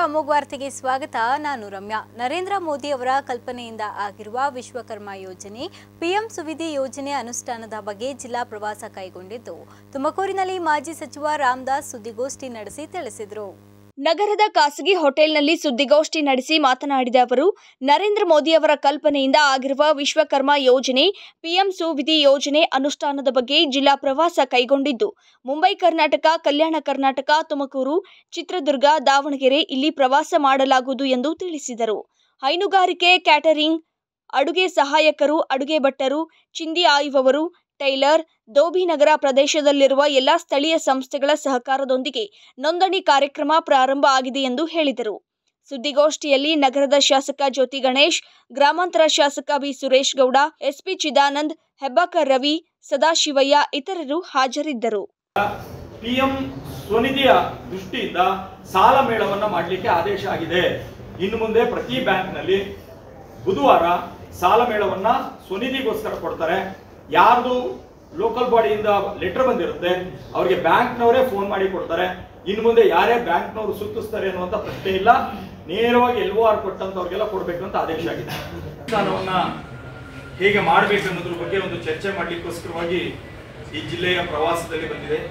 ಅಮೋಘ್ ವಾರ್ತೆಗೆ ಸ್ವಾಗತ ನಾನು ರಮ್ಯಾ ನರೇಂದ್ರ ಮೋದಿ ಅವರ ಕಲ್ಪನೆಯಿಂದ ಆಗಿರುವ ವಿಶ್ವಕರ್ಮ ಯೋಜನೆ ಪಿಎಂ ಸುವಿಧಿ ಯೋಜನೆ ಅನುಷ್ಠಾನದ ಬಗ್ಗೆ ಜಿಲ್ಲಾ ಪ್ರವಾಸ ಕೈಗೊಂಡಿದ್ದು ತುಮಕೂರಿನಲ್ಲಿ ಮಾಜಿ ಸಚಿವ ರಾಮದಾಸ್ ಸುದ್ದಿಗೋಷ್ಠಿ ನಡೆಸಿ ತಿಳಿಸಿದರು ನಗರದ ಖಾಸಗಿ ಹೋಟೆಲ್ನಲ್ಲಿ ಸುದ್ದಿಗೋಷ್ಠಿ ನಡೆಸಿ ಮಾತನಾಡಿದ ಅವರು ನರೇಂದ್ರ ಮೋದಿ ಅವರ ಕಲ್ಪನೆಯಿಂದ ಆಗಿರುವ ವಿಶ್ವಕರ್ಮ ಯೋಜನೆ ಪಿಎಂ ಸುವಿಧಿ ಯೋಜನೆ ಅನುಷ್ಠಾನದ ಬಗ್ಗೆ ಜಿಲ್ಲಾ ಪ್ರವಾಸ ಕೈಗೊಂಡಿದ್ದು ಮುಂಬೈ ಕರ್ನಾಟಕ ಕಲ್ಯಾಣ ಕರ್ನಾಟಕ ತುಮಕೂರು ಚಿತ್ರದುರ್ಗ ದಾವಣಗೆರೆ ಇಲ್ಲಿ ಪ್ರವಾಸ ಮಾಡಲಾಗುವುದು ಎಂದು ತಿಳಿಸಿದರು ಹೈನುಗಾರಿಕೆ ಕ್ಯಾಟರಿಂಗ್ ಅಡುಗೆ ಸಹಾಯಕರು ಅಡುಗೆ ಭಟ್ಟರು ಚಿಂದಿ ಆಯುವವರು ಟೈಲರ್ ದೋಬಿನಗರ ಪ್ರದೇಶದಲ್ಲಿರುವ ಎಲ್ಲ ಸ್ಥಳೀಯ ಸಂಸ್ಥೆಗಳ ಸಹಕಾರದೊಂದಿಗೆ ನೋಂದಣಿ ಕಾರ್ಯಕ್ರಮ ಪ್ರಾರಂಭ ಆಗಿದೆ ಎಂದು ಹೇಳಿದರು ಸುದ್ದಿಗೋಷ್ಠಿಯಲ್ಲಿ ನಗರದ ಶಾಸಕ ಜ್ಯೋತಿ ಗಣೇಶ್ ಗ್ರಾಮಾಂತರ ಶಾಸಕ ಬಿ ಸುರೇಶ್ ಗೌಡ ಎಸ್ಪಿ ಚಿದಾನಂದ್ ಹೆಬ್ಬಾಕರ್ ರವಿ ಸದಾಶಿವಯ್ಯ ಇತರರು ಹಾಜರಿದ್ದರು ಪಿಎಂ ಸ್ವನಿಧಿಯ ದೃಷ್ಟಿಯಿಂದ ಸಾಲ ಮೇಳವನ್ನ ಮಾಡಲಿಕ್ಕೆ ಆದೇಶ ಆಗಿದೆ ಇನ್ನು ಮುಂದೆ ಪ್ರತಿ ಬ್ಯಾಂಕ್ನಲ್ಲಿ ಬುಧವಾರ ಸಾಲ ಮೇಳವನ್ನ ಸ್ವನಿಧಿಗೋಸ್ಕರ ಕೊಡ್ತಾರೆ ಯಾರ್ದು ಲೋಕಲ್ ಬಾಡಿಯಿಂದ ಲೆಟರ್ ಬಂದಿರುತ್ತೆ ಅವರಿಗೆ ಬ್ಯಾಂಕ್ನವರೇ ಫೋನ್ ಮಾಡಿ ಕೊಡ್ತಾರೆ ಇನ್ನು ಮುಂದೆ ಯಾರೇ ಬ್ಯಾಂಕ್ನವರು ಸುತ್ತಿಸ್ತಾರೆ ಅನ್ನುವಂಥ ಪ್ರಶ್ನೆ ಇಲ್ಲ ನೇರವಾಗಿ ಎಲ್ ಆರ್ ಕೊಟ್ಟಂತವ್ರಿಗೆಲ್ಲ ಕೊಡಬೇಕು ಅಂತ ಆದೇಶ ಆಗಿದೆ ಅನುಷ್ಠಾನವನ್ನ ಹೇಗೆ ಮಾಡಬೇಕು ಅನ್ನೋದ್ರ ಬಗ್ಗೆ ಒಂದು ಚರ್ಚೆ ಮಾಡಲಿಕ್ಕೋಸ್ಕರವಾಗಿ ಈ ಜಿಲ್ಲೆಯ ಪ್ರವಾಸದಲ್ಲಿ ಬಂದಿದೆ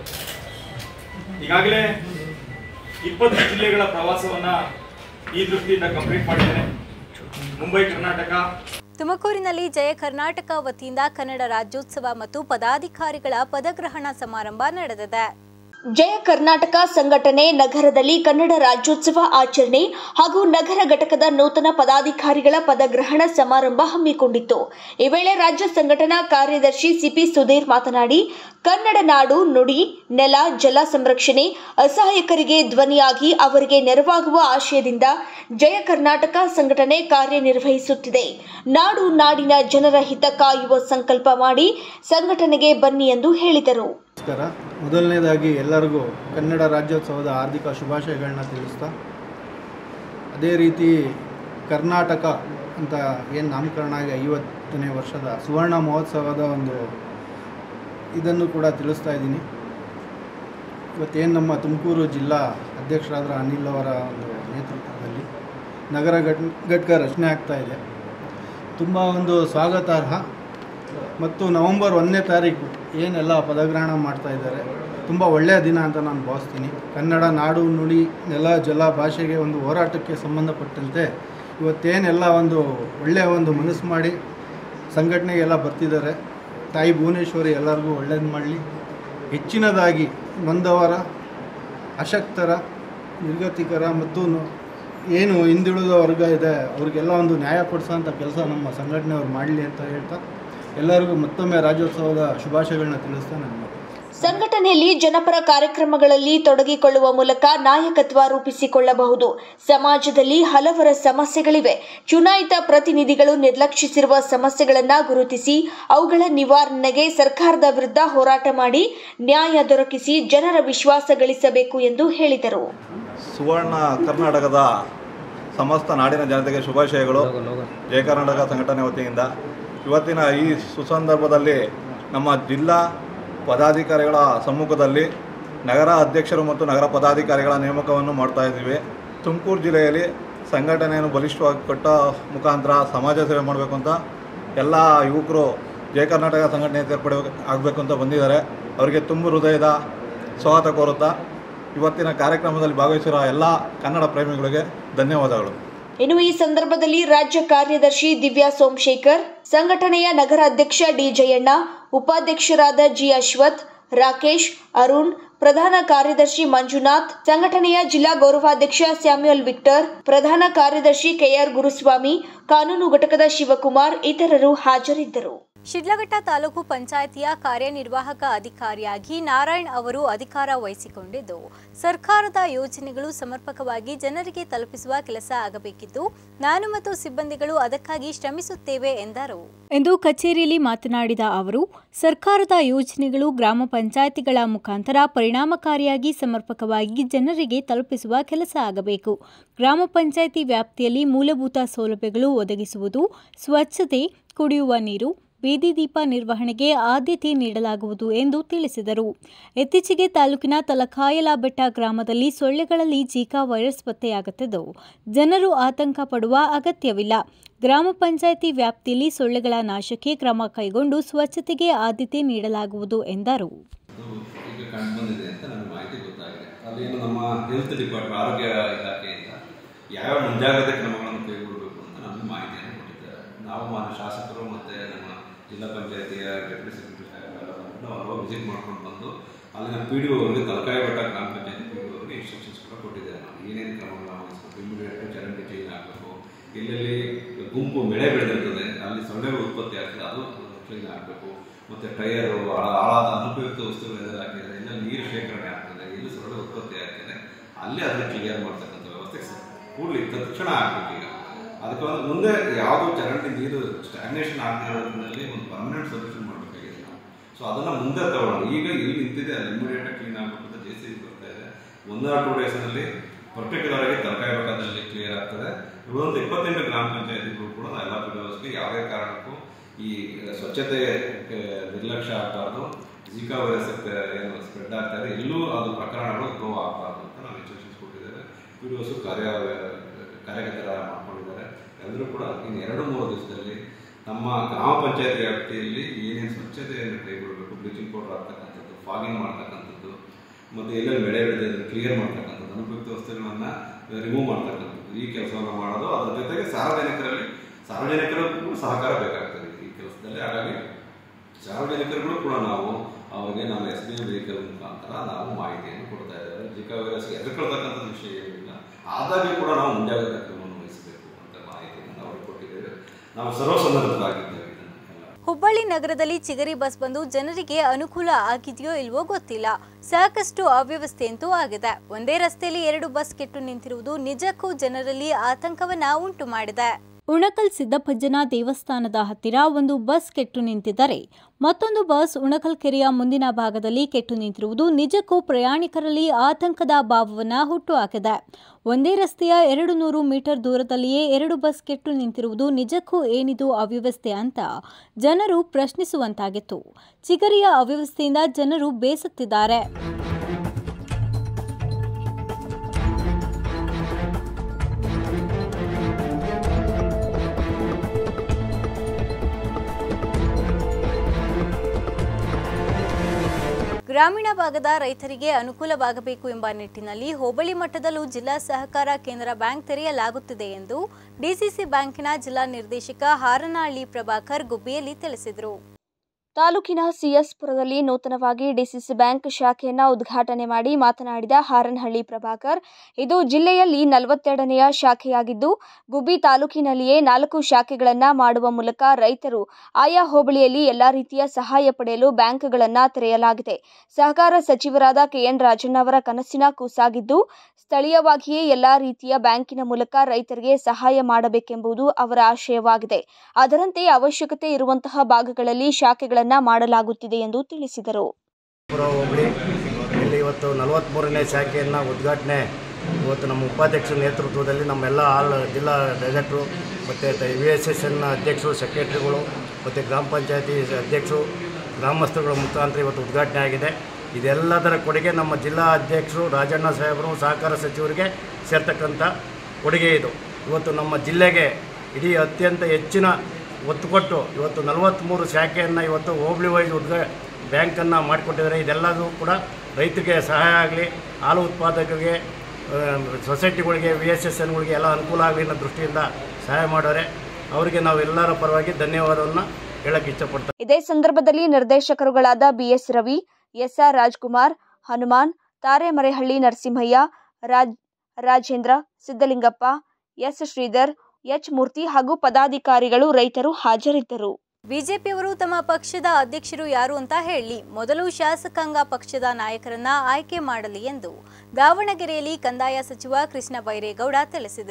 ಈಗಾಗಲೇ ಇಪ್ಪತ್ತು ಜಿಲ್ಲೆಗಳ ಪ್ರವಾಸವನ್ನ ಈ ದೃಷ್ಟಿಯಿಂದ ಕಂಪ್ಲೀಟ್ ಮಾಡಿದ್ದೇನೆ ಮುಂಬೈ ಕರ್ನಾಟಕ ತುಮಕೂರಿನಲ್ಲಿ ಜಯ ಕರ್ನಾಟಕ ವತಿಯಿಂದ ಕನ್ನಡ ರಾಜ್ಯೋತ್ಸವ ಮತ್ತು ಪದಾಧಿಕಾರಿಗಳ ಪದಗ್ರಹಣ ಸಮಾರಂಭ ನಡೆದಿದೆ ಜಯ ಕರ್ನಾಟಕ ಸಂಘಟನೆ ನಗರದಲ್ಲಿ ಕನ್ನಡ ರಾಜ್ಯೋತ್ಸವ ಆಚರಣೆ ಹಾಗೂ ನಗರ ಘಟಕದ ನೂತನ ಪದಾಧಿಕಾರಿಗಳ ಪದಗ್ರಹಣ ಸಮಾರಂಭ ಹಮ್ಮಿಕೊಂಡಿತ್ತು ಈ ವೇಳೆ ರಾಜ್ಯ ಸಂಘಟನಾ ಕಾರ್ಯದರ್ಶಿ ಸಿಪಿ ಸುಧೀರ್ ಮಾತನಾಡಿ ಕನ್ನಡ ನಾಡು ನುಡಿ ನೆಲ ಜಲ ಸಂರಕ್ಷಣೆ ಅಸಹಾಯಕರಿಗೆ ಧ್ವನಿಯಾಗಿ ಅವರಿಗೆ ನೆರವಾಗುವ ಆಶಯದಿಂದ ಜಯ ಕರ್ನಾಟಕ ಸಂಘಟನೆ ಕಾರ್ಯನಿರ್ವಹಿಸುತ್ತಿದೆ ನಾಡು ನಾಡಿನ ಜನರ ಹಿತ ಕಾಯುವ ಸಂಕಲ್ಪ ಮಾಡಿ ಸಂಘಟನೆಗೆ ಬನ್ನಿ ಎಂದು ಹೇಳಿದರು ನಮಸ್ಕಾರ ಮೊದಲನೇದಾಗಿ ಎಲ್ಲರಿಗೂ ಕನ್ನಡ ರಾಜ್ಯೋತ್ಸವದ ಹಾರ್ದಿಕ ಶುಭಾಶಯಗಳನ್ನ ತಿಳಿಸ್ತಾ ಅದೇ ರೀತಿ ಕರ್ನಾಟಕ ಅಂತ ಏನು ನಾಮಕರಣ ಆಗಿ ಐವತ್ತನೇ ವರ್ಷದ ಸುವರ್ಣ ಮಹೋತ್ಸವದ ಒಂದು ಇದನ್ನು ಕೂಡ ತಿಳಿಸ್ತಾ ಇದ್ದೀನಿ ಇವತ್ತೇನು ನಮ್ಮ ತುಮಕೂರು ಜಿಲ್ಲಾ ಅಧ್ಯಕ್ಷರಾದ ಅನಿಲ್ ಅವರ ಒಂದು ನೇತೃತ್ವದಲ್ಲಿ ನಗರ ಘಟ್ ಘಟಕ ರಚನೆ ಆಗ್ತಾ ಇದೆ ತುಂಬ ಒಂದು ಸ್ವಾಗತಾರ್ಹ ಮತ್ತು ನವೆಂಬರ್ ಒಂದನೇ ತಾರೀಕು ಏನೆಲ್ಲ ಪದಗ್ರಹಣ ಮಾಡ್ತಾ ಇದ್ದಾರೆ ತುಂಬ ಒಳ್ಳೆಯ ದಿನ ಅಂತ ನಾನು ಭಾವಿಸ್ತೀನಿ ಕನ್ನಡ ನಾಡು ನುಡಿ ನೆಲ ಜಲ ಭಾಷೆಗೆ ಒಂದು ಹೋರಾಟಕ್ಕೆ ಸಂಬಂಧಪಟ್ಟಂತೆ ಇವತ್ತೇನೆಲ್ಲ ಒಂದು ಒಳ್ಳೆಯ ಒಂದು ಮನಸ್ಸು ಮಾಡಿ ಸಂಘಟನೆಗೆಲ್ಲ ಬರ್ತಿದ್ದಾರೆ ತಾಯಿ ಭುವನೇಶ್ವರಿ ಎಲ್ಲರಿಗೂ ಒಳ್ಳೇದು ಮಾಡಲಿ ಹೆಚ್ಚಿನದಾಗಿ ನೊಂದವರ ಅಶಕ್ತರ ನಿರ್ಗತಿಕರ ಮತ್ತು ನು- ಏನು ಹಿಂದುಳಿದ ವರ್ಗ ಇದೆ ಅವ್ರಿಗೆಲ್ಲ ಒಂದು ನ್ಯಾಯ ಕೊಡಿಸೋಂಥ ಕೆಲಸ ನಮ್ಮ ಸಂಘಟನೆಯವ್ರು ಮಾಡಲಿ ಅಂತ ಹೇಳ್ತಾ ಎಲ್ಲರಿಗೂ ಮತ್ತೊಮ್ಮೆ ರಾಜ್ಯೋತ್ಸವದ ಶುಭಾಶಯಗಳನ್ನ ತಿಳಿಸ್ತಾ ನನ್ನ ಮಾತು. ಸಂಘಟನೆಯಲ್ಲಿ ಜನಪರ ಕಾರ್ಯಕ್ರಮಗಳಲ್ಲಿ ತೊಡಗಿಕೊಳ್ಳುವ ಮೂಲಕ ನಾಯಕತ್ವ ರೂಪಿಸಿಕೊಳ್ಳಬಹುದು ಸಮಾಜದಲ್ಲಿ ಹಲವರ ಸಮಸ್ಯೆಗಳಿವೆ ಚುನಾಯಿತ ಪ್ರತಿನಿಧಿಗಳು ನಿರ್ಲಕ್ಷಿಸಿರುವ ಸಮಸ್ಯೆಗಳನ್ನು ಗುರುತಿಸಿ ಅವುಗಳ ನಿವಾರಣೆಗೆ ಸರ್ಕಾರದ ವಿರುದ್ಧ ಹೋರಾಟ ಮಾಡಿ ನ್ಯಾಯ ದೊರಕಿಸಿ ಜನರ ವಿಶ್ವಾಸ ಗಳಿಸಬೇಕು ಎಂದು ಹೇಳಿದರು ಸುವರ್ಣ ಕರ್ನಾಟಕದ ಸಮಸ್ತ ನಾಡಿನ ಜನತೆಗೆ ಶುಭಾಶಯಗಳು ಜಯ ಕರ್ನಾಟಕ ಸಂಘಟನೆ ವತಿಯಿಂದ ಇವತ್ತಿನ ಈ ಸುಸಂದರ್ಭದಲ್ಲಿ ನಮ್ಮ ಜಿಲ್ಲಾ ಪದಾಧಿಕಾರಿಗಳ ಸಮ್ಮುಖದಲ್ಲಿ ನಗರ ಅಧ್ಯಕ್ಷರು ಮತ್ತು ನಗರ ಪದಾಧಿಕಾರಿಗಳ ನೇಮಕವನ್ನು ಮಾಡ್ತಾ ಇದ್ದೀವಿ ತುಮಕೂರು ಜಿಲ್ಲೆಯಲ್ಲಿ ಸಂಘಟನೆಯನ್ನು ಬಲಿಷ್ಠವಾಗಿ ಕೊಟ್ಟ ಮುಖಾಂತರ ಸಮಾಜ ಸೇವೆ ಮಾಡಬೇಕು ಅಂತ ಎಲ್ಲ ಯುವಕರು ಜಯ ಕರ್ನಾಟಕ ಸಂಘಟನೆ ಸೇರ್ಪಡೆ ಆಗಬೇಕು ಅಂತ ಬಂದಿದ್ದಾರೆ ಅವರಿಗೆ ತುಂಬ ಹೃದಯದ ಸ್ವಾಗತ ಕೋರುತ್ತಾ ಇವತ್ತಿನ ಕಾರ್ಯಕ್ರಮದಲ್ಲಿ ಭಾಗವಹಿಸಿರೋ ಎಲ್ಲ ಕನ್ನಡ ಪ್ರೇಮಿಗಳಿಗೆ ಧನ್ಯವಾದಗಳು ಇನ್ನು ಈ ಸಂದರ್ಭದಲ್ಲಿ ರಾಜ್ಯ ಕಾರ್ಯದರ್ಶಿ ದಿವ್ಯಾ ಸೋಮಶೇಖರ್ ಸಂಘಟನೆಯ ನಗರ ಅಧ್ಯಕ್ಷ ಡಿ ಜಯಣ್ಣ ಉಪಾಧ್ಯಕ್ಷರಾದ ಜಿ ಅಶ್ವಥ್ ರಾಕೇಶ್ ಅರುಣ್ ಪ್ರಧಾನ ಕಾರ್ಯದರ್ಶಿ ಮಂಜುನಾಥ್ ಸಂಘಟನೆಯ ಜಿಲ್ಲಾ ಗೌರವಾಧ್ಯಕ್ಷ ಸ್ಯಾಮ್ಯುಯಲ್ ವಿಕ್ಟರ್ ಪ್ರಧಾನ ಕಾರ್ಯದರ್ಶಿ ಕೆಆರ್ ಗುರುಸ್ವಾಮಿ ಕಾನೂನು ಘಟಕದ ಶಿವಕುಮಾರ್ ಇತರರು ಹಾಜರಿದ್ದರು ಶಿಡ್ಲಘಟ್ಟ ತಾಲೂಕು ಪಂಚಾಯಿತಿಯ ಕಾರ್ಯನಿರ್ವಾಹಕ ಅಧಿಕಾರಿಯಾಗಿ ನಾರಾಯಣ್ ಅವರು ಅಧಿಕಾರ ವಹಿಸಿಕೊಂಡಿದ್ದು ಸರ್ಕಾರದ ಯೋಜನೆಗಳು ಸಮರ್ಪಕವಾಗಿ ಜನರಿಗೆ ತಲುಪಿಸುವ ಕೆಲಸ ಆಗಬೇಕಿದ್ದು ನಾನು ಮತ್ತು ಸಿಬ್ಬಂದಿಗಳು ಅದಕ್ಕಾಗಿ ಶ್ರಮಿಸುತ್ತೇವೆ ಎಂದರು ಎಂದು ಕಚೇರಿಯಲ್ಲಿ ಮಾತನಾಡಿದ ಅವರು ಸರ್ಕಾರದ ಯೋಜನೆಗಳು ಗ್ರಾಮ ಪಂಚಾಯಿತಿಗಳ ಮುಖಾಂತರ ಪರಿಣಾಮಕಾರಿಯಾಗಿ ಸಮರ್ಪಕವಾಗಿ ಜನರಿಗೆ ತಲುಪಿಸುವ ಕೆಲಸ ಆಗಬೇಕು ಗ್ರಾಮ ಪಂಚಾಯಿತಿ ವ್ಯಾಪ್ತಿಯಲ್ಲಿ ಮೂಲಭೂತ ಸೌಲಭ್ಯಗಳು ಒದಗಿಸುವುದು ಸ್ವಚ್ಛತೆ ಕುಡಿಯುವ ನೀರು ಬೀದಿ ದೀಪ ನಿರ್ವಹಣೆಗೆ ಆದ್ಯತೆ ನೀಡಲಾಗುವುದು ಎಂದು ತಿಳಿಸಿದರು ಇತ್ತೀಚೆಗೆ ತಾಲೂಕಿನ ತಲಕಾಯಲ ಬೆಟ್ಟ ಗ್ರಾಮದಲ್ಲಿ ಸೊಳ್ಳೆಗಳಲ್ಲಿ ಜೀಕಾ ವೈರಸ್ ಪತ್ತೆಯಾಗುತ್ತಿದ್ದು ಜನರು ಆತಂಕ ಪಡುವ ಅಗತ್ಯವಿಲ್ಲ ಗ್ರಾಮ ಪಂಚಾಯಿತಿ ವ್ಯಾಪ್ತಿಯಲ್ಲಿ ಸೊಳ್ಳೆಗಳ ನಾಶಕ್ಕೆ ಕ್ರಮ ಕೈಗೊಂಡು ಸ್ವಚ್ಛತೆಗೆ ಆದ್ಯತೆ ನೀಡಲಾಗುವುದು ಎಂದರು ಅದು ಈಗ ಕಂಡು ಬಂದಿದೆ ಅಂತ ನನಗೆ ಮಾಹಿತಿ ಗೊತ್ತಾಗಿದೆ ಅದೇನು ನಮ್ಮ ಹೆಲ್ತ್ ಡಿಪಾರ್ಟ್ಮೆಂಟ್ ಆರೋಗ್ಯ ಇಲಾಖೆಯಿಂದ ಯಾವ್ಯಾವ ಮುಂಜಾಗ್ರತೆ ಕ್ರಮಗಳನ್ನು ಕೈಗೊಳ್ಳಬೇಕು ಅಂತ ನಮಗೆ ಮಾಹಿತಿಯನ್ನು ಕೊಟ್ಟಿದ್ದಾರೆ ನಾವು ಮಾನ್ಯ ಶಾಸಕರು ಮತ್ತು ನಮ್ಮ ಜಿಲ್ಲಾ ಪಂಚಾಯತಿಯ ಡೆಪ್ಯೂಟಿ ಸೆಕ್ರೆಟರಿ ಸಾಹೇಬ್ ಅವರು ವಿಸಿಟ್ ಮಾಡ್ಕೊಂಡು ಬಂದು ಅಲ್ಲಿನ ಪಿ ಡಿ ಅವರಿಗೆ ತಲಕಾಯಿ ಬೆಟ್ಟ ಗ್ರಾಮ ಪಂಚಾಯತಿ ಪಿ ಡಿ ಅವರಿಗೆ ಇನ್ಸ್ಟ್ರಕ್ಷನ್ಸ್ ಕೂಡ ಕೊಟ್ಟಿದ್ದಾರೆ ನಾವು ಏನೇನು ಕ್ರಮಗಳನ್ನು ವಹಿಸಬೇಕು ಇಮಿಡಿಯೇಟ್ ಚರಂಡಿ ಕ್ಲೀನ್ ಆಗಬೇಕು ಎಲ್ಲೆಲ್ಲಿ ಗುಂಪು ಬೆಳೆ ಬೆಳೆದಿರ್ತದೆ ಅಲ್ಲಿ ಸೊಳ್ಳೆಗಳು ಉತ್ಪತ್ತಿ ಆಗ್ತದೆ ಅದು ಕ್ಲೀನ್ ಆಗಬೇಕು ಮತ್ತು ಟೈರು ಹಾಳಾದ ಅನುಪಯುಕ್ತ ವಸ್ತುಗಳೆಲ್ಲ ಹಾಕಿದರೆ ಎಲ್ಲ ನೀರು ಶೇಖರಣೆ ಆಗ್ತದೆ ಎಲ್ಲಿ ಸೊಳ್ಳೆ ಉತ್ಪತ್ತಿ ಆಗ್ತದೆ ಅಲ್ಲಿ ಅದನ್ನು ಕ್ಲಿಯರ್ ಮಾಡ್ತಕ್ಕಂಥ ವ್ಯವಸ್ಥೆ ಸ- ಕೂಡಲಿ ತಕ್ಷಣ ಆಗಬೇಕು ಈಗ ಅದಕ್ಕೆ ಒಂದು ಮುಂದೆ ಯಾವುದೋ ಚರಂಡಿ ನೀರು ಸ್ಟ್ಯಾಗ್ನೇಷನ್ ಆಗಿರೋದ್ರಲ್ಲಿ ಒಂದು ಪರ್ಮನೆಂಟ್ ಸೊಲ್ಯೂಷನ್ ಮಾಡಬೇಕಾಗಿದೆ ನಾವು ಸೊ ಅದನ್ನು ಮುಂದೆ ತಗೊಳ್ಳೋಣ ಈಗ ಇಲ್ಲಿ ನಿಂತಿದೆ ಅದು ಇಮಿಡಿಯೇಟಾಗಿ ಕ್ಲೀನ್ ಆಗಬೇಕು ಅಂತ ಜೆ ಸಿ ಬರ್ತಾ ಇದೆ ಒನ್ ಆರ್ ಟೂ ಡೇಸ್ನಲ್ಲಿ ಪರ್ಟಿಕ್ಯುಲರ್ ಆಗಿ ತರಕಾರಿ ಬೇಕಾದಲ್ಲಿ ಕ್ಲಿಯರ್ ಆಗ್ತದೆ ಉಳಿದಂತ ಇಪ್ಪತ್ತೆಂಟು ಗ್ರಾಮ ಪಂಚಾಯತಿಗಳು ಕೂಡ ಎಲ್ಲ ವ್ಯವಸ್ಥೆ ಯಾವುದೇ ಕಾರಣಕ್ಕೂ ಈ ಸ್ವಚ್ಛತೆ ಆ, ನಿರ್ಲಕ್ಷ್ಯ ಆಗಬಾರ್ದು ಜಿಕಾ ವೈರಸ್ ಏನು ಸ್ಪ್ರೆಡ್ ಆಗ್ತಾ ಇದೆ ಎಲ್ಲೂ ಅದು ಪ್ರಕರಣಗಳು ಗ್ರೋ ಆಗಬಾರ್ದು ಅಂತ ನಾವು ಇನ್ಸ್ಟ್ರಕ್ಷನ್ಸ್ ಕೊಟ್ಟಿದ್ದೇವೆ ಪಿ ಡಿ ಒಸು ಕಾರ್ಯ ಕಾರ್ಯಕರ್ತರ ಮಾಡ್ಕೊಂಡಿದ್ದಾರೆ ಎಲ್ಲರೂ ಕೂಡ ಇನ್ನು ಎರಡು ಮೂರು ದಿವಸದಲ್ಲಿ ನಮ್ಮ ಗ್ರಾಮ ಪಂಚಾಯತ್ ವ್ಯಾಪ್ತಿಯಲ್ಲಿ ಏನೇನು ಸ್ವಚ್ಛತೆಯನ್ನು ಕೈಗೊಳ್ಳಬೇಕು ಬ್ಲೀಚಿಂಗ್ ಪೌಡರ್ ಹಾಕ್ತಕ್ಕಂಥದ್ದು ಫಾಗಿಂಗ್ ಮಾಡ್ತಕ್ಕಂಥದ್ದು ಮತ್ತು ಎಲ್ಲೆಲ್ಲಿ ಬೆಳೆ ಬೆಳೆದಿದೆ ಕ್ಲಿಯರ್ ಮಾಡ್ತಕ್ಕಂಥದ್ದು ಅನುಪಯುಕ್ತ ವಸ್ತುಗಳನ್ನು ರಿಮೂವ್ ಮಾಡ್ತಕ್ಕಂಥದ್ದು ಈ ಕೆಲಸವನ್ನು ಮಾಡೋದು ಅದರ ಜೊತೆಗೆ ಸಾರ್ವಜನಿಕರಲ್ಲಿ ಸಾರ್ವಜನಿಕರಿಗೂ ಕೂಡ ಸಹಕಾರ ಬೇಕಾಗ್ತದೆ ಈ ಕೆಲಸದಲ್ಲಿ ಹಾಗಾಗಿ ಸಾರ್ವಜನಿಕರುಗಳು ಕೂಡ ನಾವು ಅವರಿಗೆ ನಮ್ಮ ಎಸ್ ಬಿ ಎಂ ವೆಹಿಕಲ್ ಮುಖಾಂತರ ನಾವು ಮಾಹಿತಿಯನ್ನು ಕೊಡ್ತಾ ಇದ್ದೇವೆ ಜಿಕಾ ವೈರಸ್ಗೆ ಎದುರ್ಕೊಳ್ತಕ್ಕಂಥ ವಿಷಯ ಏನಿಲ್ಲ ಆದಾಗ್ಯೂ ಕೂಡ ನಾವು ಮುಂಜಾಗ್ರತಾ ಕ್ರಮವನ್ನು ವಹಿಸಬೇಕು ಅಂತ ಮಾಹಿತಿಯನ್ನು ನಾವು ಕೊಟ್ಟಿದ್ದೇವೆ ನಾವು ಸರ್ವಸನ್ನದ್ಧರಾಗಿದ್ದೇವೆ ಇದನ್ನೆಲ್ಲ ಹುಬ್ಬಳ್ಳಿ ನಗರದಲ್ಲಿ ಚಿಗರಿ ಬಸ್ ಬಂದು ಜನರಿಗೆ ಅನುಕೂಲ ಆಗಿದೆಯೋ ಇಲ್ವೋ ಗೊತ್ತಿಲ್ಲ ಸಾಕಷ್ಟು ಅವ್ಯವಸ್ಥೆಯಂತೂ ಆಗಿದೆ ಒಂದೇ ರಸ್ತೆಯಲ್ಲಿ ಎರಡು ಬಸ್ ಕೆಟ್ಟು ನಿಂತಿರುವುದು ನಿಜಕ್ಕೂ ಜನರಲ್ಲಿ ಆತಂಕವನ್ನ ಉಂಟು ಮಾಡಿದೆ ಉಣಕಲ್ ಸಿದ್ದಪ್ಪಜ್ಜನ ದೇವಸ್ಥಾನದ ಹತ್ತಿರ ಒಂದು ಬಸ್ ಕೆಟ್ಟು ನಿಂತಿದ್ದರೆ ಮತ್ತೊಂದು ಬಸ್ ಉಣಕಲ್ ಕೆರೆಯ ಮುಂದಿನ ಭಾಗದಲ್ಲಿ ಕೆಟ್ಟು ನಿಂತಿರುವುದು ನಿಜಕ್ಕೂ ಪ್ರಯಾಣಿಕರಲ್ಲಿ ಆತಂಕದ ಭಾವವನ್ನ ಹುಟ್ಟುಹಾಕಿದೆ ಒಂದೇ ರಸ್ತೆಯ ಎರಡು ನೂರು ಮೀಟರ್ ದೂರದಲ್ಲಿಯೇ ಎರಡು ಬಸ್ ಕೆಟ್ಟು ನಿಂತಿರುವುದು ನಿಜಕ್ಕೂ ಏನಿದು ಅವ್ಯವಸ್ಥೆ ಅಂತ ಜನರು ಪ್ರಶ್ನಿಸುವಂತಾಗಿತ್ತು ಚಿಗರಿಯ ಅವ್ಯವಸ್ಥೆಯಿಂದ ಜನರು ಬೇಸತ್ತಿದ್ದಾರೆ ಗ್ರಾಮೀಣ ಭಾಗದ ರೈತರಿಗೆ ಅನುಕೂಲವಾಗಬೇಕು ಎಂಬ ನಿಟ್ಟಿನಲ್ಲಿ ಹೋಬಳಿ ಮಟ್ಟದಲ್ಲೂ ಜಿಲ್ಲಾ ಸಹಕಾರ ಕೇಂದ್ರ ಬ್ಯಾಂಕ್ ತೆರೆಯಲಾಗುತ್ತಿದೆ ಎಂದು ಡಿಸಿಸಿ ಬ್ಯಾಂಕಿನ ಜಿಲ್ಲಾ ನಿರ್ದೇಶಕ ಹಾರನಹಳ್ಳಿ ಪ್ರಭಾಕರ್ ಗುಬ್ಬಿಯಲ್ಲಿ ತಿಳಿಸಿದರು ತಾಲೂಕಿನ ಸಿಎಸ್ಪುರದಲ್ಲಿ ನೂತನವಾಗಿ ಡಿಸಿಸಿ ಬ್ಯಾಂಕ್ ಶಾಖೆಯನ್ನ ಉದ್ಘಾಟನೆ ಮಾಡಿ ಮಾತನಾಡಿದ ಹಾರನಹಳ್ಳಿ ಪ್ರಭಾಕರ್ ಇದು ಜಿಲ್ಲೆಯಲ್ಲಿ ನಲವತ್ತೆರಡನೆಯ ಶಾಖೆಯಾಗಿದ್ದು ಗುಬ್ಬಿ ತಾಲೂಕಿನಲ್ಲಿಯೇ ನಾಲ್ಕು ಶಾಖೆಗಳನ್ನ ಮಾಡುವ ಮೂಲಕ ರೈತರು ಆಯಾ ಹೋಬಳಿಯಲ್ಲಿ ಎಲ್ಲಾ ರೀತಿಯ ಸಹಾಯ ಪಡೆಯಲು ಬ್ಯಾಂಕ್ಗಳನ್ನ ತೆರೆಯಲಾಗಿದೆ ಸಹಕಾರ ಸಚಿವರಾದ ಕೆಎನ್ ರಾಜಣ್ಣವರ ಕನಸಿನ ಕೂಸಾಗಿದ್ದು ಸ್ಥಳೀಯವಾಗಿಯೇ ಎಲ್ಲಾ ರೀತಿಯ ಬ್ಯಾಂಕಿನ ಮೂಲಕ ರೈತರಿಗೆ ಸಹಾಯ ಮಾಡಬೇಕೆಂಬುದು ಅವರ ಆಶಯವಾಗಿದೆ ಅದರಂತೆ ಅವಶ್ಯಕತೆ ಇರುವಂತಹ ಭಾಗಗಳಲ್ಲಿ ಶಾಖೆಗಳನ್ನ ಮಾಡಲಾಗುತ್ತಿದೆ ಎಂದು ತಿಳಿಸಿದರು ಪುರ ಹೋಬಳಿ ಇಲ್ಲಿ ಇವತ್ತು ನಲವತ್ತ್ಮೂರನೇ ಶಾಖೆಯನ್ನು ಉದ್ಘಾಟನೆ ಇವತ್ತು ನಮ್ಮ ಉಪಾಧ್ಯಕ್ಷರ ನೇತೃತ್ವದಲ್ಲಿ ನಮ್ಮೆಲ್ಲ ಆಲ್ ಜಿಲ್ಲಾ ಡೈರೆಕ್ಟ್ರು ಮತ್ತು ವಿ ಎಸ್ ಎಸ್ ಎನ್ನ ಅಧ್ಯಕ್ಷರು ಸೆಕ್ರೆಟರಿಗಳು ಮತ್ತು ಗ್ರಾಮ ಪಂಚಾಯತಿ ಅಧ್ಯಕ್ಷರು ಗ್ರಾಮಸ್ಥರುಗಳ ಮುಖಾಂತರ ಇವತ್ತು ಉದ್ಘಾಟನೆ ಆಗಿದೆ ಇದೆಲ್ಲದರ ಕೊಡುಗೆ ನಮ್ಮ ಜಿಲ್ಲಾ ಅಧ್ಯಕ್ಷರು ರಾಜಣ್ಣ ಸಾಹೇಬರು ಸಹಕಾರ ಸಚಿವರಿಗೆ ಸೇರ್ತಕ್ಕಂಥ ಕೊಡುಗೆ ಇದು ಇವತ್ತು ನಮ್ಮ ಜಿಲ್ಲೆಗೆ ಇಡೀ ಅತ್ಯಂತ ಹೆಚ್ಚಿನ ಒತ್ತು ಕೊಟ್ಟು ಇವತ್ತು ನಲವತ್ತ್ಮೂರು ಶಾಖೆಯನ್ನು ಇವತ್ತು ಹೋಬಳಿ ವೈಸ್ ಉದ್ಘಾ ಬ್ಯಾಂಕನ್ನು ಮಾಡಿಕೊಟ್ಟಿದ್ದಾರೆ ಇದೆಲ್ಲದೂ ಕೂಡ ರೈತರಿಗೆ ಸಹಾಯ ಆಗಲಿ ಹಾಲು ಉತ್ಪಾದಕರಿಗೆ ಆ, ಸೊಸೈಟಿಗಳಿಗೆ ವಿ ಎಸ್ ಎಸ್ ಎನ್ಗಳಿಗೆ ಎಲ್ಲ ಅನುಕೂಲ ಆಗಲಿ ಅನ್ನೋ ದೃಷ್ಟಿಯಿಂದ ಸಹಾಯ ಮಾಡೋರೆ ಅವರಿಗೆ ನಾವು ಎಲ್ಲರ ಪರವಾಗಿ ಧನ್ಯವಾದವನ್ನು ಹೇಳಕ್ಕೆ ಇಷ್ಟಪಡ್ತಾ ಇದೇ ಸಂದರ್ಭದಲ್ಲಿ ನಿರ್ದೇಶಕರುಗಳಾದ BS Ravi SR Rajkumar Hanuman Taremarehalli Narasimhaiah Raj Rajendra Siddalingappa S Sridhar H Murthy ಹಾಗೂ ಪದಾಧಿಕಾರಿಗಳು ರೈತರು ಹಾಜರಿದ್ದರು ಬಿಜೆಪಿಯವರು ತಮ್ಮ ಪಕ್ಷದ ಅಧ್ಯಕ್ಷರು ಯಾರು ಅಂತ ಹೇಳಿ ಮೊದಲು ಶಾಸಕಾಂಗ ಪಕ್ಷದ ನಾಯಕರನ್ನ ಆಯ್ಕೆ ಮಾಡಲಿ ಎಂದು ದಾವಣಗೆರೆಯಲ್ಲಿ ಕಂದಾಯ ಸಚಿವ ಕೃಷ್ಣ ಬೈರೇಗೌಡ ತಿಳಿಸಿದರು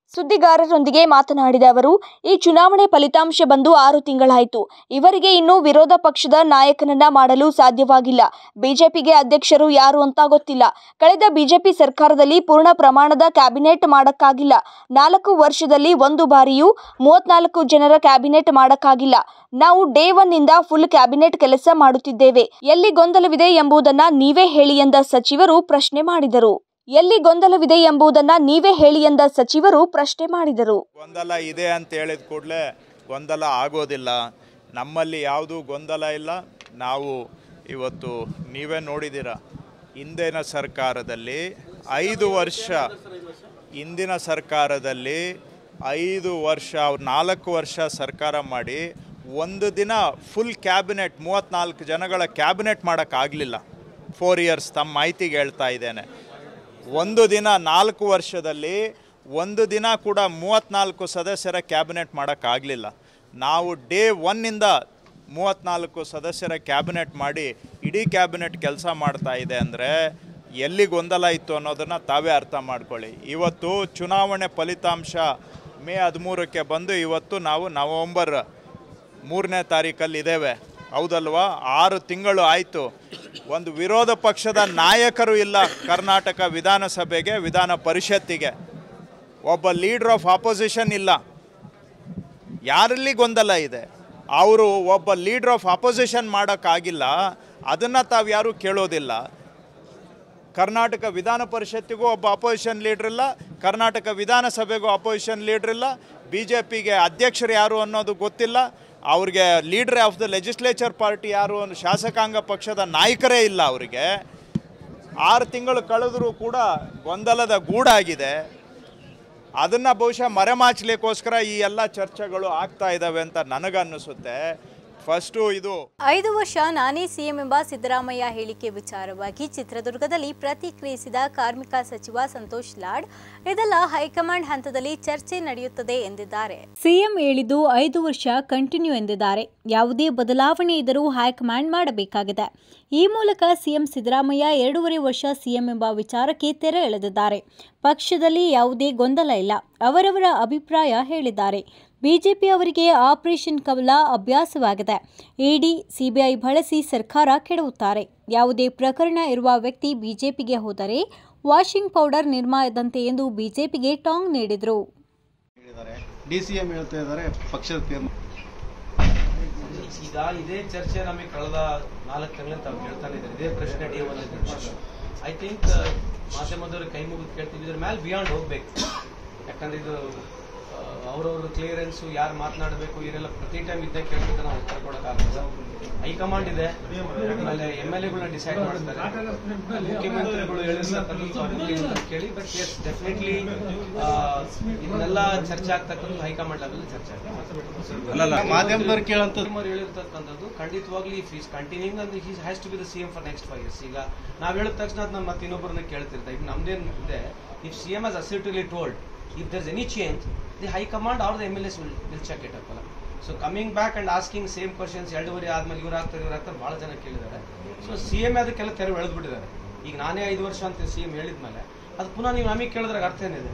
ಸುದ್ದಿಗಾರರೊಂದಿಗೆ ಮಾತನಾಡಿದ ಅವರು ಈ ಚುನಾವಣೆ ಫಲಿತಾಂಶ ಬಂದು ಆರು ತಿಂಗಳಾಯಿತು ಇವರಿಗೆ ಇನ್ನೂ ವಿರೋಧ ಪಕ್ಷದ ನಾಯಕನನ್ನ ಮಾಡಲು ಸಾಧ್ಯವಾಗಿಲ್ಲ ಬಿಜೆಪಿಗೆ ಅಧ್ಯಕ್ಷರು ಯಾರು ಅಂತ ಗೊತ್ತಿಲ್ಲ ಕಳೆದ ಬಿಜೆಪಿ ಸರ್ಕಾರದಲ್ಲಿ ಪೂರ್ಣ ಪ್ರಮಾಣದ ಕ್ಯಾಬಿನೆಟ್ ಮಾಡಕ್ಕಾಗಿಲ್ಲ ನಾಲ್ಕು ವರ್ಷದಲ್ಲಿ ಒಂದು ಬಾರಿಯೂ ಮೂವತ್ನಾಲ್ಕು ಜನರ ಕ್ಯಾಬಿನೆಟ್ ಮಾಡಕ್ಕಾಗಿಲ್ಲ ನಾವು ಡೇ ಒನ್ ಇಂದ ಫುಲ್ ಕ್ಯಾಬಿನೆಟ್ ಕೆಲಸ ಮಾಡುತ್ತಿದ್ದೇವೆ ಎಲ್ಲಿ ಗೊಂದಲವಿದೆ ಎಂಬುದನ್ನ ನೀವೇ ಹೇಳಿ ಎಂದ ಸಚಿವರು ಪ್ರಶ್ನೆ ಮಾಡಿದರು ಎಲ್ಲಿ ಗೊಂದಲವಿದೆ ಎಂಬುದನ್ನ ನೀವೇ ಹೇಳಿ ಎಂದ ಸಚಿವರು ಪ್ರಶ್ನೆ ಮಾಡಿದರು ಗೊಂದಲ ಇದೆ ಅಂತ ಹೇಳಿದ ಕೂಡಲೇ ಗೊಂದಲ ಆಗೋದಿಲ್ಲ ನಮ್ಮಲ್ಲಿ ಯಾವುದೂ ಗೊಂದಲ ಇಲ್ಲ ನಾವು ಇವತ್ತು ನೀವೇ ನೋಡಿದ್ದೀರ ಹಿಂದಿನ ಸರ್ಕಾರದಲ್ಲಿ ಐದು ವರ್ಷ ಹಿಂದಿನ ಸರ್ಕಾರದಲ್ಲಿ ಐದು ವರ್ಷ ಅವ್ರು ನಾಲ್ಕು ವರ್ಷ ಸರ್ಕಾರ ಮಾಡಿ ಒಂದು ದಿನ ಫುಲ್ ಕ್ಯಾಬಿನೆಟ್ ಮೂವತ್ತ್ನಾಲ್ಕು ಜನಗಳ ಕ್ಯಾಬಿನೆಟ್ ಮಾಡೋಕ್ಕಾಗಲಿಲ್ಲ ಫೋರ್ ಇಯರ್ಸ್ ತಮ್ಮ ಮಾಹಿತಿಗೆ ಹೇಳ್ತಾ ಇದ್ದೇನೆ ಒಂದು ದಿನ ನಾಲ್ಕು ವರ್ಷದಲ್ಲಿ ಒಂದು ದಿನ ಕೂಡ ಮೂವತ್ತ್ನಾಲ್ಕು ಸದಸ್ಯರ ಕ್ಯಾಬಿನೆಟ್ ಮಾಡೋಕ್ಕಾಗಲಿಲ್ಲ ನಾವು ಡೇ ಒನ್ನಿಂದ ಮೂವತ್ತ್ನಾಲ್ಕು ಸದಸ್ಯರ ಕ್ಯಾಬಿನೆಟ್ ಮಾಡಿ ಇಡೀ ಕ್ಯಾಬಿನೆಟ್ ಕೆಲಸ ಮಾಡ್ತಾ ಇದೆ ಅಂದರೆ ಎಲ್ಲಿ ಗೊಂದಲ ಇತ್ತು ಅನ್ನೋದನ್ನು ತಾವೇ ಅರ್ಥ ಮಾಡ್ಕೊಳ್ಳಿ ಇವತ್ತು ಚುನಾವಣೆ ಫಲಿತಾಂಶ ಮೇ ಹದಿಮೂರಕ್ಕೆ ಬಂದು ಇವತ್ತು ನಾವು ನವಂಬರ್ ಮೂರನೇ ತಾರೀಕಲ್ಲಿ ಇದ್ದೇವೆ ಹೌದಲ್ವಾ ಆರು ತಿಂಗಳು ಆಯಿತು ಒಂದು ವಿರೋಧ ಪಕ್ಷದ ನಾಯಕರು ಇಲ್ಲ ಕರ್ನಾಟಕ ವಿಧಾನಸಭೆಗೆ ವಿಧಾನ ಪರಿಷತ್ತಿಗೆ ಒಬ್ಬ ಲೀಡರ್ ಆಫ್ ಆಪೋಸಿಷನ್ ಇಲ್ಲ ಯಾರಲ್ಲಿ ಗೊಂದಲ ಇದೆ ಅವರು ಒಬ್ಬ ಲೀಡರ್ ಆಫ್ ಆಪೋಸಿಷನ್ ಮಾಡೋಕ್ಕಾಗಿಲ್ಲ ಅದನ್ನು ತಾವು ಯಾರೂ ಕೇಳೋದಿಲ್ಲ ಕರ್ನಾಟಕ ವಿಧಾನ ಪರಿಷತ್ತಿಗೂ ಒಬ್ಬ ಅಪೋಸಿಷನ್ ಲೀಡ್ರ್ ಇಲ್ಲ ಕರ್ನಾಟಕ ವಿಧಾನಸಭೆಗೂ ಅಪೋಸಿಷನ್ ಲೀಡ್ರ್ ಇಲ್ಲ ಬಿ ಜೆ ಪಿಗೆ ಅಧ್ಯಕ್ಷರು ಯಾರು ಅನ್ನೋದು ಗೊತ್ತಿಲ್ಲ ಅವ್ರಿಗೆ leader of the legislature party ಯಾರು ಅನ್ನೋ ಶಾಸಕಾಂಗ ಪಕ್ಷದ ನಾಯಕರೇ ಇಲ್ಲ ಅವರಿಗೆ ಆರು ತಿಂಗಳು ಕಳೆದರೂ ಕೂಡ ಗೊಂದಲದ ಗೂಡಾಗಿದೆ ಅದನ್ನು ಬಹುಶಃ ಮರೆಮಾಚಲಿಕ್ಕೋಸ್ಕರ ಈ ಎಲ್ಲ ಚರ್ಚೆಗಳು ಆಗ್ತಾ ಇದ್ದಾವೆ ಅಂತ ನನಗನ್ನಿಸುತ್ತೆ ಫಸ್ಟು ಇದು ಐದು ವರ್ಷ ನಾನೇ ಸಿಎಂ ಎಂಬ ಸಿದ್ದರಾಮಯ್ಯ ಹೇಳಿಕೆ ವಿಚಾರವಾಗಿ ಚಿತ್ರದುರ್ಗದಲ್ಲಿ ಪ್ರತಿಕ್ರಿಯಿಸಿದ ಕಾರ್ಮಿಕ ಸಚಿವ ಸಂತೋಷ್ ಲಾಡ್ ಇದೆಲ್ಲ ಹೈಕಮಾಂಡ್ ಹಂತದಲ್ಲಿ ಚರ್ಚೆ ನಡೆಯುತ್ತದೆ ಎಂದಿದ್ದಾರೆ ಸಿಎಂ ಹೇಳಿದ್ದು ಐದು ವರ್ಷ ಕಂಟಿನ್ಯೂ ಎಂದಿದ್ದಾರೆ ಯಾವುದೇ ಬದಲಾವಣೆ ಇದ್ದರೂ ಹೈಕಮಾಂಡ್ ಮಾಡಬೇಕಾಗಿದೆ ಈ ಮೂಲಕ ಸಿಎಂ ಸಿದ್ದರಾಮಯ್ಯ ಎರಡೂವರೆ ವರ್ಷ ಸಿಎಂ ಎಂಬ ವಿಚಾರಕ್ಕೆ ತೆರೆ ಎಳೆದಿದ್ದಾರೆ ಪಕ್ಷದಲ್ಲಿ ಯಾವುದೇ ಗೊಂದಲ ಇಲ್ಲ ಅವರವರ ಅಭಿಪ್ರಾಯ ಹೇಳಿದ್ದಾರೆ ಬಿಜೆಪಿ ಅವರಿಗೆ ಆಪರೇಷನ್ ಕಮಲ ಅಭ್ಯಾಸವಾಗಿದೆ ಇಡಿ ಸಿಬಿಐ ಬಳಸಿ ಸರ್ಕಾರ ಕೆಡವುತ್ತಾರೆ ಯಾವುದೇ ಪ್ರಕರಣ ಇರುವ ವ್ಯಕ್ತಿ ಬಿಜೆಪಿಗೆ ಹೋದರೆ ವಾಷಿಂಗ್ ಪೌಡರ್ ನಿರ್ಮಾಯದಂತೆ ಎಂದು ಬಿಜೆಪಿಗೆ ಟಾಂಗ್ ನೀಡಿದರು ಹೇಳಿದ್ದಾರೆ ಡಿ ಸಿ ಎಂ ಹೇಳ್ತಾ ಇದ್ದಾರೆ ಪಕ್ಷದ ತೀರ್ಮಾನ ಈಗ ಇದೇ ಚರ್ಚೆ ನಮಗೆ ಕಳೆದ ನಾಲ್ಕು ತಿಂಗಳಿಂದ ತಾವು ಕೇಳ್ತಾನೆ ಇದ್ದಾರೆ ಇದೇ ಪ್ರಶ್ನೆ ಡಿ ಒನ್ ಐ ಥಿಂಕ್ ಮಾಧ್ಯಮದವ್ರು ಕೈ ಮುಗಿದು ಕೇಳ್ತೀವಿ ಇದ್ರ ಮೇಲೆ ಬಿಯಾಂಡ್ ಹೋಗ್ಬೇಕು ಯಾಕಂದ್ರೆ ಇದು ಅವ್ರವ್ರ ಕ್ಲಿಯರೆನ್ಸು ಯಾರು ಮಾತನಾಡಬೇಕು ಇವರೆಲ್ಲ ಪ್ರತಿ ಟೈಮ್ ಇದ್ದಾಗ ಕೇಳ್ಬೇಕು ನಾವು ಉತ್ತರ ಕೊಡೋಕ್ಕಾಗಲ್ಲ ಹೈಕಮಾಂಡ್ ಇದೆ ಆಮೇಲೆ ಎಮ್ ಎಲ್ ಎಗಳನ್ನ ಡಿಸೈಡ್ ಮಾಡ್ತಾರೆ ಮುಖ್ಯಮಂತ್ರಿಗಳು ಹೇಳಿರ್ತಕ್ಕಂಥ ಕೇಳಿ ಬಟ್ ಎಸ್ ಡೆಫಿನೆಟ್ಲಿ ಇದನ್ನೆಲ್ಲ ಚರ್ಚೆ ಆಗ್ತಕ್ಕಂಥ ಹೈಕಮಾಂಡ್ ಲೆವೆಲ್ ಚರ್ಚೆ ಆಗ್ತದೆ ಮಾಧ್ಯಮದವ್ರು ಕೇಳಂತ ಕುಮಾರ್ ಹೇಳಿರ್ತಕ್ಕಂಥದ್ದು ಖಂಡಿತವಾಗ್ಲಿ ಇಫ್ ಈಸ್ ಕಂಟಿನ್ಯೂಂಗ್ ಅಂದ್ರೆ he has to be the CM for next five years ಈಗ ನಾವ್ ಹೇಳಿದ ತಕ್ಷಣ ಅದ್ ಮತ್ತೆ ಇನ್ನೊಬ್ಬರನ್ನ ಕೇಳ್ತಿರ್ತಾ ಈಗ ನಮ್ದೇನ್ ಇದೆ ಇಫ್ ಸಿಎಂ ಹಸ್ ಅಸಿಟಿಲಿ told if there's any change the high command or the M L As will will check it up ಅಲ್ಲ so coming back and asking same questions ಎರಡೂವರೆ ಆದ್ಮೇಲೆ ಇವ್ರು ಆಗ್ತಾರೆ ಇವ್ರು ಆಗ್ತಾರೆ ಬಹಳ ಜನ ಕೇಳಿದ್ದಾರೆ ಸೊ ಸಿ ಎಂ ಅದಕ್ಕೆಲ್ಲ ತೆರವು ಎಳೆದ್ಬಿಟ್ಟಿದ್ದಾರೆ ಈಗ ನಾನೇ ಐದು ವರ್ಷ ಅಂತ ಸಿ ಎಂ ಹೇಳಿದ್ಮೇಲೆ ಅದು ಪುನಃ ನೀವು ನಮಗೆ ಕೇಳಿದ್ರೆ ಅರ್ಥ ಏನಿದೆ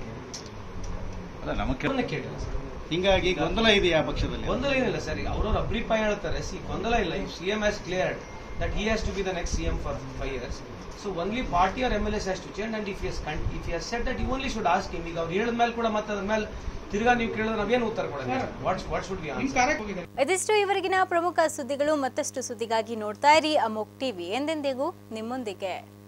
ನಮಗೆ ಕೇಳಿಲ್ಲ ಸರ್ ಹಿಂಗಾಗಿ ಗೊಂದಲ ಇದೆಯಾ ಪಕ್ಷದಲ್ಲಿ ಗೊಂದಲ ಏನಿಲ್ಲ ಸರ್ ಈಗ ಅವ್ರವ್ರ ಅಭಿಪ್ರಾಯ ಹೇಳ್ತಾರೆ ಸಿ ಗೊಂದಲ ಇಲ್ಲ if C M has cleared that he has to be the next C M for five years so only party or M L As has to change and if yes if yes set that you only should ask him ಈಗ ಅವ್ರು ಹೇಳಿದ ಮೇಲೆ ಕೂಡ ಮತ್ತೆ ಅದ್ರ ಮೇಲೆ ತಿರ್ಗಾ ನೀವು ಕೇಳಿದ್ರೆ ನಾವೇನು ಉತ್ತರ ಕೊಡಂಗಿಲ್ಲ what what should be answer ಇದಿಷ್ಟು ಇವರೆಗಿನ ಪ್ರಮುಖ ಸುದ್ದಿಗಳು ಮತ್ತಷ್ಟು ಸುದ್ದಿಗಾಗಿ ನೋಡ್ತಾ ಇರಿ ಅಮೋಕ್ ಟಿವಿ ಎಂದೆಂದಿಗೂ ನಿಮ್ಮೊಂದಿಗೆ